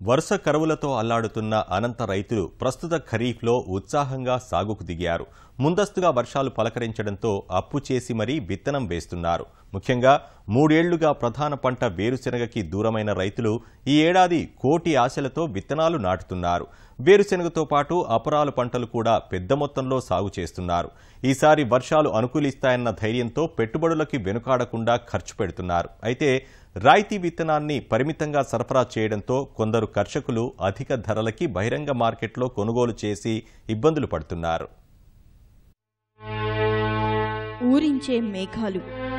వరుస కరువులతో అల్లాడుతున్న అనంత రైతులు ప్రస్తుత ఖరీఫ్లో ఉత్సాహంగా సాగుకు దిగారు ముందస్తుగా వర్షాలు పలకరించడంతో అప్పు చేసి మరీ విత్తనం వేస్తున్నారు ముఖ్యంగా మూడేళ్లుగా ప్రధాన పంట వేరుశెనగకి దూరమైన రైతులు ఈ ఏడాది కోటి ఆశలతో విత్తనాలు నాటుతున్నారు వేరుశెనగతో పాటు అపరాలు పంటలు కూడా పెద్ద మొత్తంలో సాగు చేస్తున్నారు ఈసారి వర్షాలు అనుకూలిస్తాయన్న ధైర్యంతో పెట్టుబడులకి వెనుకాడకుండా ఖర్చు పెడుతున్నారు అయితే రాయితీ విత్తనాన్ని పరిమితంగా సరఫరా చేయడంతో కొందరు కర్షకులు అధిక ధరలకి బహిరంగ మార్కెట్లో కొనుగోలు చేసి ఇబ్బందులు పడుతున్నారు ఊరించే మేఘాలు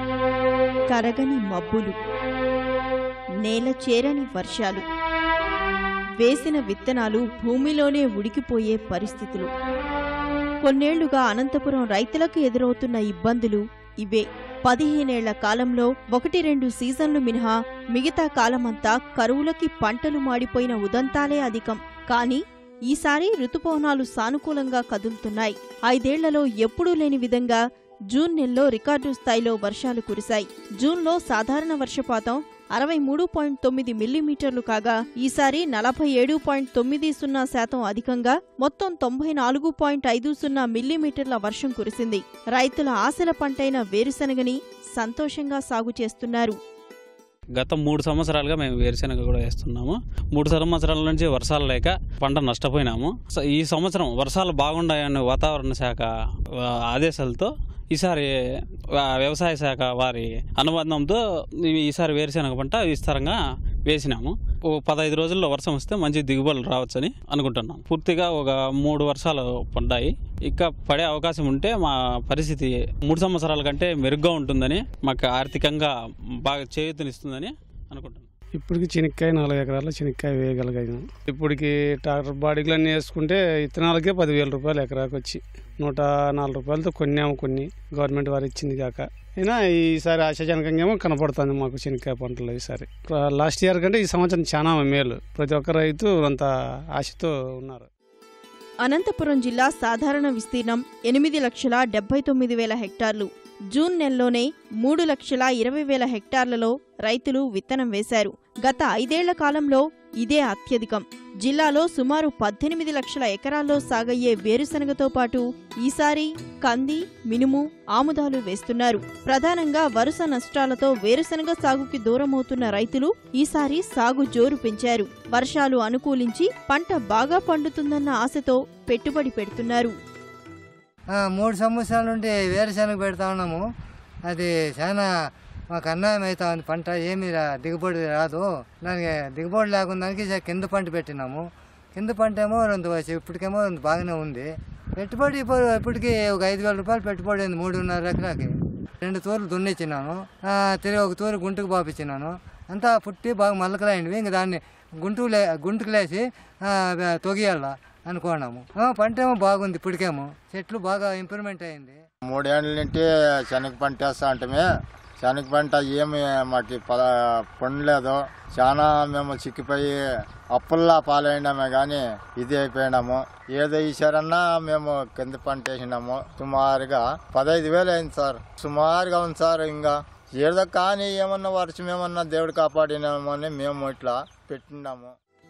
కరగని మబ్బులు నేల చేరని వర్షాలు వేసిన విత్తనాలు భూమిలోనే ఉడికిపోయే పరిస్థితులు కొన్నేళ్లుగా అనంతపురం రైతులకు ఎదురవుతున్న ఇబ్బందులు ఇవే పదిహేనేళ్ల కాలంలో ఒకటి రెండు సీజన్లు మినహా మిగతా కాలమంతా కరువులకి పంటలు మాడిపోయిన ఉదంతాలే అధికం కానీ ఈసారి ఋతుపవనాలు సానుకూలంగా కదులుతున్నాయి ఐదేళ్లలో ఎప్పుడూ లేని విధంగా జూన్ నెలలో రికార్డు స్థాయిలో వర్షాలు కురిశాయి జూన్లో సాధారణ వర్షపాతం అరవై మూడు పాయింట్ తొమ్మిది మిల్లీమీటర్లు కాగా ఈసారి నలభై ఏడు పాయింట్ తొమ్మిది సున్నా శాతం అధికంగా మొత్తం తొంభై నాలుగు పాయింట్ ఐదు సున్నా మిల్లీమీటర్ల వర్షం కురిసింది రైతుల ఆశల పంటైన వేరుశనగని సంతోషంగా సాగు చేస్తున్నారు గత మూడు సంవత్సరాలుగా మేము వేరుశెనగ కూడా వేస్తున్నాము మూడు సంవత్సరాల నుంచి వర్షాలు లేక పంట నష్టపోయినాము స- ఈ సంవత్సరం వర్షాలు బాగుండాయన్న వాతావరణ శాఖ ఆ, ఆదేశాలతో ఈసారి ఆ, వ్యవసాయ శాఖ వారి అనుబంధంతో ఈ- ఈసారి వేరుశెనగ పంట విస్తారంగా వేసినాము ఓ పదహైదు రోజుల్లో వర్షం వస్తే మంచి దిగుబడులు రావచ్చని అనుకుంటున్నాం పూర్తిగా ఒక మూడు వర్షాలు పడ్డాయి ఇంకా పడే అవకాశం ఉంటే మా పరిస్థితి మూడు సంవత్సరాల కంటే మెరుగ్గా ఉంటుందని మాకు ఆర్థికంగా బాగా చేయూతనిస్తుందని అనుకుంటున్నాం ఇప్పటికి చెనక్కాయ నాలుగు ఎకరాల్లో చెనక్కాయ వేయగలిగాను ఇప్పటికి ట్రాక్టర్ బాడీలు అన్నీ వేసుకుంటే ఇత్తనాలకే పదివేల రూపాయలు ఎకరాకి వచ్చి నూట నాలుగు రూపాయలతో కొన్నాము కొన్ని గవర్నమెంట్ వారు ఇచ్చింది కాక అయినా ఈసారి ఆశాజనకంగా ఏమో కనపడుతుంది మాకు చెనక్కాయ పంటలు ఈసారి లాస్ట్ ఇయర్ కంటే ఈ సంవత్సరం చాలా మేలు ప్రతి ఒక్క రైతు అంత ఆశతో ఉన్నారు అనంతపురం జిల్లా సాధారణ విస్తీర్ణం ఎనిమిది లక్షల డెబ్బై తొమ్మిది వేల హెక్టార్లు జూన్ నెలలోనే మూడు లక్షల ఇరవై వేల హెక్టార్లలో రైతులు విత్తనం వేశారు గత ఐదేళ్ల కాలంలో ఇదే అత్యధికం జిల్లాలో సుమారు పద్దెనిమిది లక్షల ఎకరాల్లో సాగయ్యే వేరుశనగతో పాటు ఈసారి కంది మినుము ఆముదాలు వేస్తున్నారు ప్రధానంగా వరుస నష్టాలతో వేరుశనగ సాగుకి దూరమవుతున్న రైతులు ఈసారి సాగు జోరు పెంచారు వర్షాలు అనుకూలించి పంట బాగా పండుతుందన్న ఆశతో పెట్టుబడి పెడుతున్నారు ఆ, మూడు సంవత్సరాల నుండి వేరుశనగ పెడతా ఉన్నాము అది చాలా మాకు అన్యాయం అవుతా ఉంది పంట ఏమీ రా దిగుబడి రాదు దానికి దిగుబడి లేకుండా దానికి జర కింద పంట పెట్టినాము కింద పంట ఏమో రెండు వచ్చి ఇప్పటికేమో రెండు బాగానే ఉంది పెట్టుబడి ఇప్పుడు ఇప్పటికి ఒక ఐదు వేల రూపాయలు పెట్టుబడి అయింది మూడున్నర ఎకరాకి రెండు తూర్లు దున్నిచ్చినాను ఆ, తిరిగి ఒక తూరు గుంటుకు పాపించినాను అంతా పుట్టి బాగా మల్లకలైనవి ఇంక దాన్ని గుంటుకు లే గుంటుకు లేసి ఆ, తొగియాల అనుకున్నాము ఆ, పంట ఏమో బాగుంది ఇప్పటికేమో చెట్లు బాగా ఇంప్రూవ్మెంట్ అయింది మూడేళ్ళ నుండి శనగ పంట వేస్తా ఉంటామే శనగ పంట ఏమి మాకు పద పండలేదు చాలా మేము చిక్కిపోయి అప్పుల్లా పాలైనామే కానీ ఇది అయిపోయినాము ఏదో ఈసారన్నా మేము కింద పంట వేసినాము సుమారుగా పదహైదు వేలు అయింది సార్ సుమారుగా ఉంది సార్ ఇంకా ఏదో కానీ ఏమన్నా వర్షం ఏమన్నా దేవుడు కాపాడినామో అని మేము ఇట్లా పెట్టినాము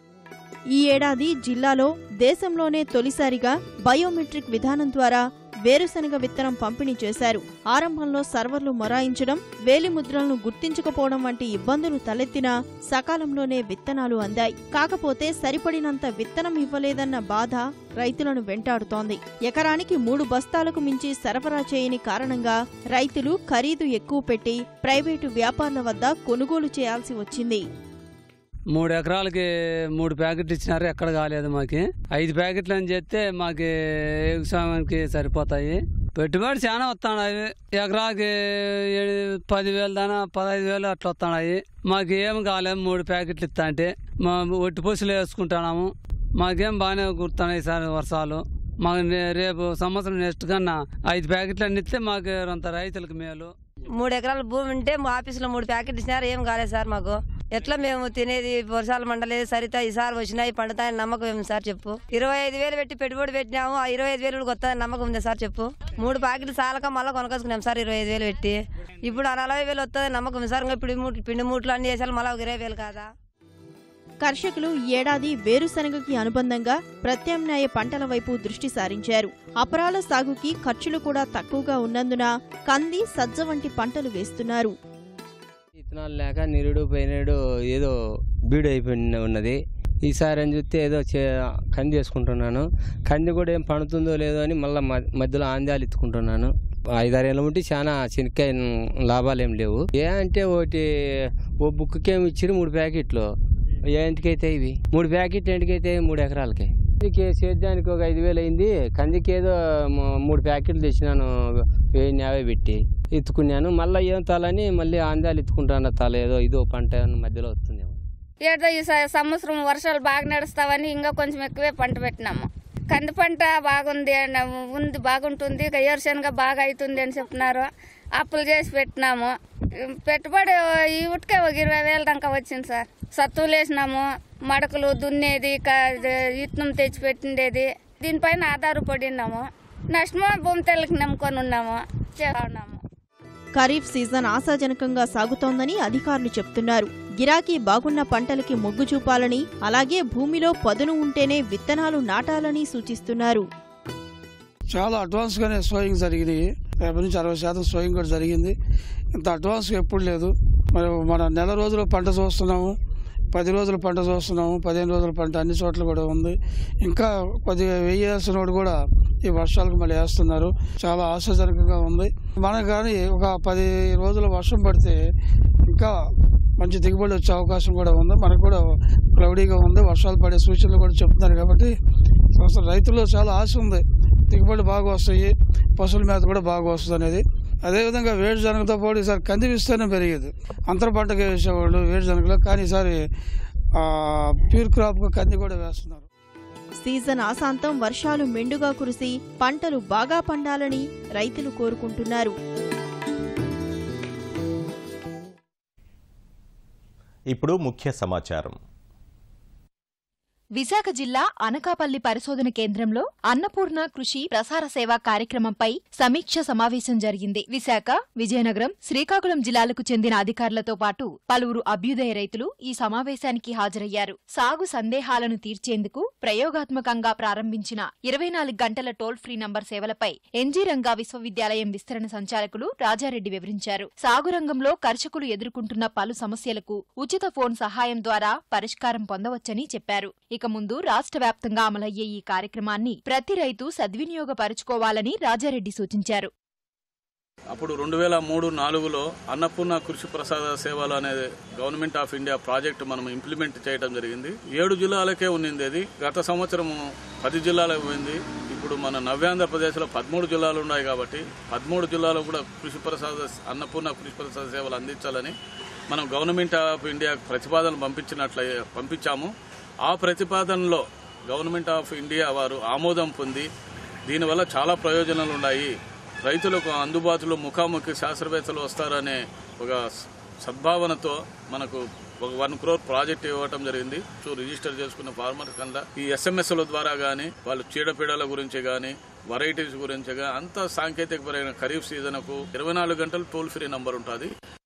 ఈ ఏడాది జిల్లాలో దేశంలోనే తొలిసారిగా బయోమెట్రిక్ విధానం ద్వారా వేరుశనగ విత్తనం పంపిణీ చేశారు ఆరంభంలో సర్వర్లు మొరాయించడం వేలిముద్రలను గుర్తించకపోవడం వంటి ఇబ్బందులు తలెత్తినా సకాలంలోనే విత్తనాలు అందాయి కాకపోతే సరిపడినంత విత్తనం ఇవ్వలేదన్న బాధ రైతులను వెంటాడుతోంది ఎకరానికి మూడు బస్తాలకు మించి సరఫరా చేయని కారణంగా రైతులు ఖరీదు ఎక్కువ పెట్టి ప్రైవేటు వ్యాపారుల వద్ద కొనుగోలు చేయాల్సి వచ్చింది మూడు ఎకరాలకి మూడు ప్యాకెట్లు ఇచ్చినారు ఎక్కడ కాలేదు మాకి ఐదు ప్యాకెట్లు అని చేస్తే మాకి ఎగుసామానికి సరిపోతాయి పెట్టుబడి చాలా వస్తున్నాయి ఎకరాకి ఏడు- పదివేలు దానా పదహైదు వేలు అట్లా వస్తున్నాయి మాకు ఏం కాలేదు మూడు ప్యాకెట్లు ఇస్తా అంటే మా ఒట్టి పూసలు వేసుకుంటున్నాము మాకేం బాగానే గుర్తున్నాయి సార్ వర్షాలు మాకు నే- రేపు సంవత్సరం నెక్స్ట్ కన్నా ఐదు ప్యాకెట్లు అన్ని ఇస్తే మాకు అంత రైతులకు మేలు మూడు ఎకరాల భూమి ఉంటే మా ఆఫీసులో మూడు ప్యాకెట్లు ఇచ్చినారు ఏం కాలేదు సార్ మాకు ఎట్లా మేము తినేది వర్షాలు మండలేదు సరితా ఈసారి వచ్చినాయి పండుతాయని నమ్మకం ఏమి సార్ చెప్పు ఇరవై ఐదు వేలు పెట్టి పెట్టుబడి పెట్టినాము ఆ ఇరవై ఐదు వేలు కూడా వస్తుందని నమ్మకం ఉంది సార్ చెప్పు మూడు ప్యాకెట్లు సాలక మళ్ళీ కొనకొచ్చుకున్నాం సార్ ఇరవై ఐదు వేలు పెట్టి ఇప్పుడు ఆ నలభై వేలు వస్తుంది నమ్మకం ఉంది సార్ ఇంకా ఇప్పుడు మూట పిండి మూటలు అన్ని చేసారు మళ్ళీ ఒక ఇరవై వేలు కాదా కర్షకులు ఈ ఏడాది వేరుశనగకి అనుబంధంగా ప్రత్యామ్నాయ పంటల వైపు దృష్టి సారించారు అపరాల సాగుకి ఖర్చులు కూడా తక్కువగా ఉన్నందున కంది సజ్జ వంటి పంటలు వేస్తున్నారు విత్తనాలు లేక నిరుడు పోయినాడు ఏదో బీడు అయిపోయి ఉన్నది ఈసారి అని చూస్తే ఏదో చే కంది వేసుకుంటున్నాను కంది కూడా ఏం పండుతుందో లేదో అని మళ్ళీ మధ్యలో ఆందాలు ఎత్తుకుంటున్నాను ఐదారేళ్ళ ఉంటే చాలా శనక్కాయ లాభాలు ఏం లేవు ఏ అంటే ఒకటి ఓ బుక్కి ఏమి ఇచ్చారు మూడు ప్యాకెట్లు ఏ ఇంటికైతే ఇవి మూడు ప్యాకెట్ ఇంటికైతే మూడు ఎకరాలకి కందికి సేద్యానికి ఒక ఐదు వేలు అయింది కందికి ఏదో మ- మూడు ప్యాకెట్లు తెచ్చినాను వెయ్యి యాభై పెట్టి ఎత్తుకున్నాను మళ్ళీ ఏం తాలని మళ్ళీ ఆందాలు ఎత్తుకుంటాను తాల ఏదో ఇదో పంట మధ్యలో వస్తుందేమో ఏదో ఈ స- సంవత్సరం వర్షాలు బాగా నడుస్తావని ఇంకా కొంచెం ఎక్కువే పంట పెట్టినాము కంది పంట బాగుంది అని ఉంది బాగుంటుంది ఇక ఏరుశనగ బాగా అవుతుంది అని చెప్తున్నారు అప్పులు చేసి పెట్టినాము పెట్టుబడి ఈ ఉట్కే ఒక ఇరవై వేల దాకా వచ్చింది సార్ సత్తువులు వేసినాము మడకలు దున్నేది క- ఇత్తనం తెచ్చి పెట్టిండేది దీనిపైన ఆధారపడినాము నష్టమో భూమి తెల్లకి నమ్ముకొని ఉన్నాము చేస్తా ఉన్నాము ఖరీఫ్ సీజన్ ఆశాజనకంగా సాగుతోందని అధికారులు చెప్తున్నారు గిరాకీ బాగున్న పంటలకి మొగ్గు చూపాలని అలాగే భూమిలో పదును ఉంటేనే విత్తనాలు నాటాలని సూచిస్తున్నారు చాలా అడ్వాన్స్గానే సోయింగ్ జరిగినాయి రేపటి నుంచి అరవై శాతం సోయింగ్ కూడా జరిగింది ఇంత అడ్వాన్స్గా ఎప్పుడు లేదు మరి మన నెల రోజుల పంట చూస్తున్నాము పది రోజుల పంట చూస్తున్నాము పదిహేను రోజుల పంట అన్ని చోట్ల కూడా ఉంది ఇంకా కొద్దిగా వేయాల్సిన వాడు కూడా ఈ వర్షాలకు మళ్ళీ వేస్తున్నారు చాలా ఆశాజనకంగా ఉంది మనకు కానీ ఒక పది రోజుల వర్షం పడితే ఇంకా మంచి దిగుబడి వచ్చే అవకాశం కూడా ఉంది మనకు కూడా క్లౌడీగా ఉంది వర్షాలు పడే సూచనలు కూడా చెప్తున్నారు కాబట్టి అసలు రైతుల్లో చాలా ఆశ ఉంది దిగుబడి బాగా వస్తాయి పశువుల మేత కూడా బాగా వస్తుంది అనేది అదేవిధంగా వేరుశనగతో పాటు ఈసారి కంది విస్తీర్ణం పెరిగేది అంతర పంటగా వేసేవాళ్ళు వేరుశనగలో కానీ ఈసారి ఆ, ప్యూర్ క్రాప్గా కంది కూడా వేస్తున్నారు సీజన్ ఆశాంతం వర్షాలు మెండుగా కురిసి పంటలు బాగా పండాలని రైతులు కోరుకుంటున్నారు ఇప్పుడు ముఖ్య సమాచారం విశాఖ జిల్లా అనకాపల్లి పరిశోధన కేంద్రంలో అన్నపూర్ణ కృషి ప్రసార సేవా కార్యక్రమంపై సమీక్ష సమావేశం జరిగింది విశాఖ విజయనగరం శ్రీకాకుళం జిల్లాలకు చెందిన అధికారులతో పాటు పలువురు అభ్యుదయ రైతులు ఈ సమావేశానికి హాజరయ్యారు సాగు సందేహాలను తీర్చేందుకు ప్రయోగాత్మకంగా ప్రారంభించిన ఇరవై నాలుగు గంటల టోల్ ఫ్రీ నంబర్ సేవలపై ఎన్జీ రంగా విశ్వవిద్యాలయం విస్తరణ సంచాలకులు రాజారెడ్డి వివరించారు సాగు రంగంలో కర్షకులు ఎదుర్కొంటున్న పలు సమస్యలకు ఉచిత ఫోన్ సహాయం ద్వారా పరిష్కారం పొందవచ్చని చెప్పారు ఇక ముందు రాష్ట్ర వ్యాప్తంగా అమలయ్యే ఈ కార్యక్రమాన్ని ప్రతి రైతు సద్వినియోగపరచుకోవాలని రాజారెడ్డి సూచించారు అప్పుడు రెండు వేల మూడు నాలుగులో అన్నపూర్ణ కృషి ప్రసాద సేవలు అనే గవర్నమెంట్ ఆఫ్ ఇండియా ప్రాజెక్ట్ మనం ఇంప్లిమెంట్ చేయడం జరిగింది ఏడు జిల్లాలకే ఉన్నింది అది గత సంవత్సరం పది జిల్లాలకు పోయింది ఇప్పుడు మన నవ్యాంధ్రప్రదేశ్లో పదమూడు జిల్లాలు ఉన్నాయి కాబట్టి పదమూడు జిల్లాలో కూడా కృషి ప్రసాద అన్నపూర్ణ కృషి ప్రసాద సేవలు అందించాలని మనం గవర్నమెంట్ ఆఫ్ ఇండియా ప్రతిపాదన పంపించినట్లే పంపించాము ఆ ప్రతిపాదనలో గవర్నమెంట్ ఆఫ్ ఇండియా వారు ఆమోదం పొంది దీనివల్ల చాలా ప్రయోజనాలు ఉన్నాయి రైతులకు అందుబాటులో ముఖాముఖి శాస్త్రవేత్తలు వస్తారనే ఒక సద్భావనతో మనకు ఒక వన్ క్రోర్ ప్రాజెక్ట్ ఇవ్వటం జరిగింది సో రిజిస్టర్ చేసుకున్న ఫార్మర్ కింద ఈ ఎస్ఎంఎస్ల ద్వారా కానీ వాళ్ళు చీడపీడల గురించి కానీ వెరైటీస్ గురించి కానీ అంత సాంకేతికపరమైన ఖరీఫ్ సీజన్కు ఇరవై నాలుగు గంటలు టోల్ ఫ్రీ నంబర్ ఉంటుంది